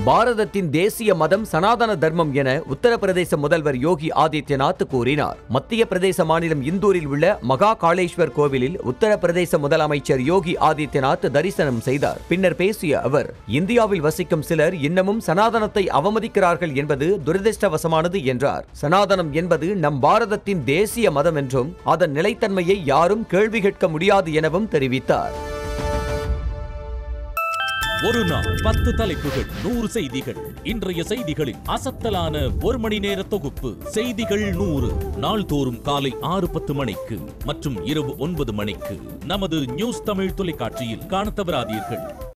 பாரதத்தின் தேசிய மதம் சனாதன தர்மம் என உத்தரப்பிரதேச முதல்வர் யோகி ஆதித்யநாத் கூறினார் மத்திய பிரதேச மாநிலம் இந்தூரில் உள்ள மகா காளேஸ்வர் கோவிலில் உத்தரப்பிரதேச முதலமைச்சர் யோகி ஆதித்யநாத் தரிசனம் செய்தார் பின்னர் பேசிய அவர் இந்தியாவில் வசிக்கும் சிலர் இன்னமும் சனாதனத்தை அவமதிக்கிறார்கள் என்பது துரதிர்ஷ்டவசமானது என்றார் சனாதனம் என்பது நம் பாரதத்தின் தேசிய மதம் என்றும் அதன் நிலைத்தன்மையை யாரும் கேள்வி கேட்க முடியாது எனவும் தெரிவித்தார் ஒரு நாள் பத்து தலைப்புகள் நூறு செய்திகள் இன்றைய செய்திகளின் அசத்தலான ஒரு மணி நேர தொகுப்பு செய்திகள் நூறு நாள்தோறும் காலை ஆறு பத்து மணிக்கு மற்றும் இரவு ஒன்பது மணிக்கு நமது நியூஸ் தமிழ் தொலைக்காட்சியில் காணத் தவறாதீர்கள்